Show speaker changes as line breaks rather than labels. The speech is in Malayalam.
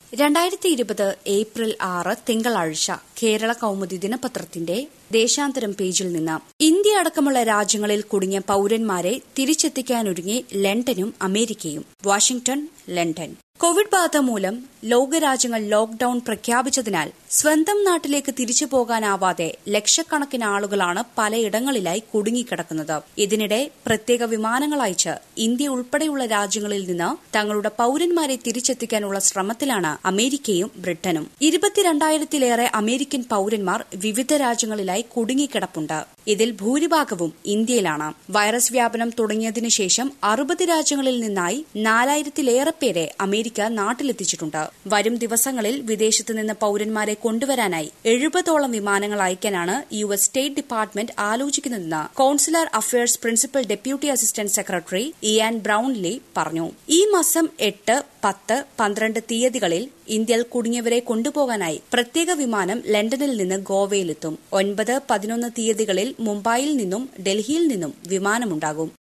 രണ്ടായിരത്തി ഇരുപത് ഏപ്രിൽ ആറ് തിങ്കളാഴ്ച കേരള കൌമുദി ദിനപത്രത്തിന്റെ ദേശാന്തരം പേജിൽ നിന്ന് ഇന്ത്യ അടക്കമുള്ള രാജ്യങ്ങളിൽ കുടുങ്ങിയ പൌരന്മാരെ തിരിച്ചെത്തിക്കാനൊരുങ്ങി ലണ്ടനും അമേരിക്കയും വാഷിംഗ്ടൺ ലണ്ടൻ കോവിഡ് ബാധ മൂലം ലോകരാജ്യങ്ങൾ ലോക്ഡൌൺ പ്രഖ്യാപിച്ചതിനാൽ സ്വന്തം നാട്ടിലേക്ക് തിരിച്ചു പോകാനാവാതെ ലക്ഷക്കണക്കിന് ആളുകളാണ് പലയിടങ്ങളിലായി കുടുങ്ങിക്കിടക്കുന്നത് ഇതിനിടെ പ്രത്യേക വിമാനങ്ങൾ അയച്ച് ഇന്ത്യ ഉൾപ്പെടെയുള്ള രാജ്യങ്ങളിൽ നിന്ന് തങ്ങളുടെ പൌരന്മാരെ തിരിച്ചെത്തിക്കാനുള്ള ശ്രമത്തിലാണ് അമേരിക്കയും ബ്രിട്ടനും ഇരുപത്തിരണ്ടായിരത്തിലേറെ അമേരിക്കൻ പൌരന്മാർ വിവിധ രാജ്യങ്ങളിലായി കുടുങ്ങിക്കിടപ്പുണ്ട് ഇതിൽ ഭൂരിഭാഗവും ഇന്ത്യയിലാണ് വൈറസ് വ്യാപനം തുടങ്ങിയതിനു ശേഷം അറുപത് രാജ്യങ്ങളിൽ നിന്നായി നാലായിരത്തിലേറെ പേരെ അമേരിക്ക നാട്ടിലെത്തിച്ചിട്ടുണ്ട് വരും ദിവസങ്ങളിൽ വിദേശത്ത് നിന്ന് പൌരന്മാരെ കൊണ്ടുവരാനായി എഴുപതോളം വിമാനങ്ങൾ അയക്കാനാണ് യു എസ് സ്റ്റേറ്റ് ഡിപ്പാർട്ട്മെന്റ് ആലോചിക്കുന്നതെന്ന് consular affairs principal deputy assistant secretary Ian Brownlee പറഞ്ഞു ഈ മാസം എട്ട് പത്ത് പന്ത്രണ്ട് തീയതികളിൽ ഇന്ത്യയിൽ കുടുങ്ങിയവരെ കൊണ്ടുപോകാനായി പ്രത്യേക വിമാനം ലണ്ടനിൽ നിന്ന് ഗോവയിലെത്തും ഒൻപത് പതിനൊന്ന് തീയതികളിൽ മുംബൈയിൽ നിന്നും ഡൽഹിയിൽ നിന്നും വിമാനമുണ്ടാകും